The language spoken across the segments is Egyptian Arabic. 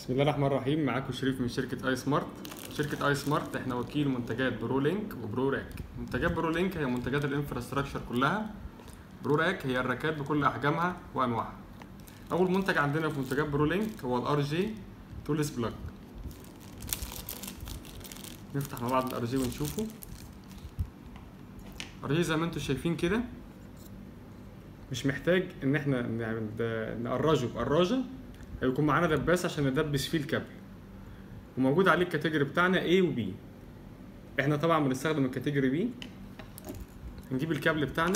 بسم الله الرحمن الرحيم معاكم شريف من شركة اي سمارت شركة اي سمارت احنا وكيل منتجات برو لينك وبرو راك منتجات برو لينك هي منتجات الانفراستراكشر كلها برو راك هي الراكات بكل احجامها وانواعها اول منتج عندنا في منتجات برو لينك هو الار جي تولس بلاج نفتح مع بعض الار جي ونشوفه ار جي زي ما انتم شايفين كده مش محتاج ان احنا ن- نقرجه بقراجه هيكون معانا دباس عشان ندبس فيه الكابل وموجود عليه الكاتيجوري بتاعنا A و B احنا طبعا بنستخدم الكاتيجوري B هنجيب الكابل بتاعنا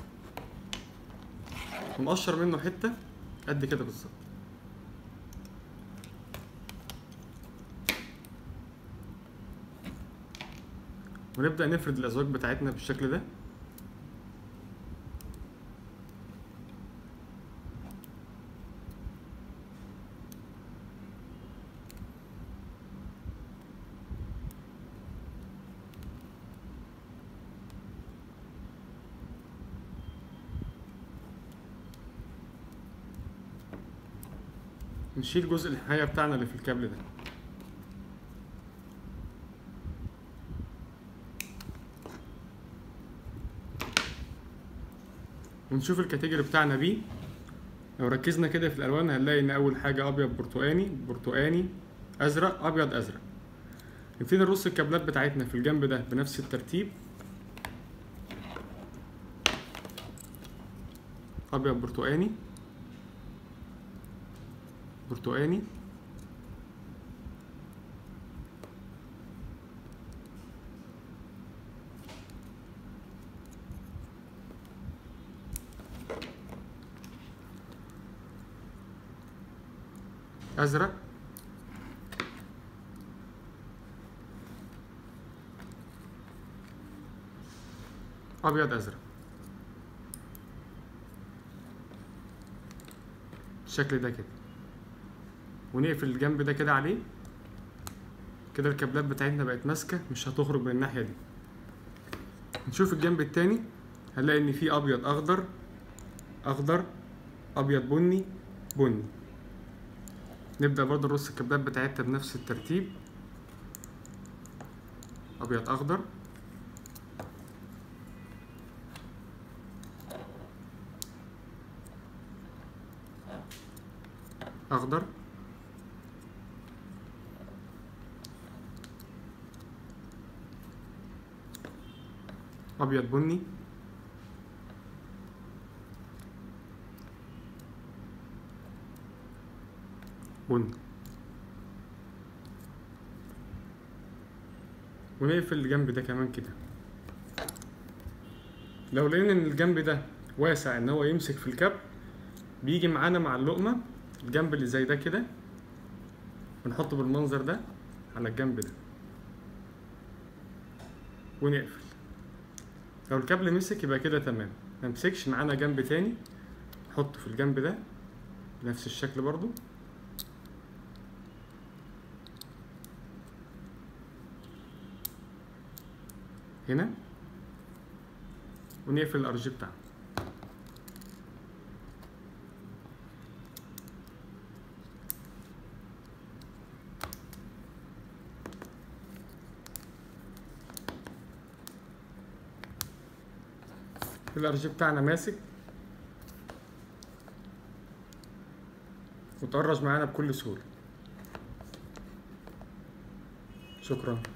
ونقشر منه حتة قد كده بالظبط ونبدأ نفرد الأزواج بتاعتنا بالشكل ده نشيل جزء الحماية بتاعنا اللي في الكابل ده ونشوف الكاتيجوري بتاعنا بيه لو ركزنا كده في الالوان هنلاقي ان اول حاجه ابيض برتقاني برتقاني ازرق ابيض ازرق نبتدي نرص الكابلات بتاعتنا في الجنب ده بنفس الترتيب ابيض برتقاني برتقاني ازرق ابيض ازرق الشكل ده كده ونقفل الجنب ده كده عليه كده الكابلات بتاعتنا بقت ماسكه مش هتخرج من الناحيه دي نشوف الجنب التاني هنلاقي ان في ابيض اخضر اخضر ابيض بني بني نبدا برضه نرص الكابلات بتاعتنا بنفس الترتيب ابيض اخضر اخضر ابيض بني بني ونقفل الجنب ده كمان كده لو لقينا ان الجنب ده واسع ان هو يمسك في الكب بيجي معانا مع اللقمه الجنب اللي زي ده كده بنحطه بالمنظر ده على الجنب ده ونقفل لو الكابل مسك يبقى كده تمام ما مسكش معانا جنب تاني نحطه في الجنب ده بنفس الشكل برضو هنا ونقفل الارجي بتاعنا الارجي بتاعنا ماسك وتقرج معانا بكل سهولة شكرا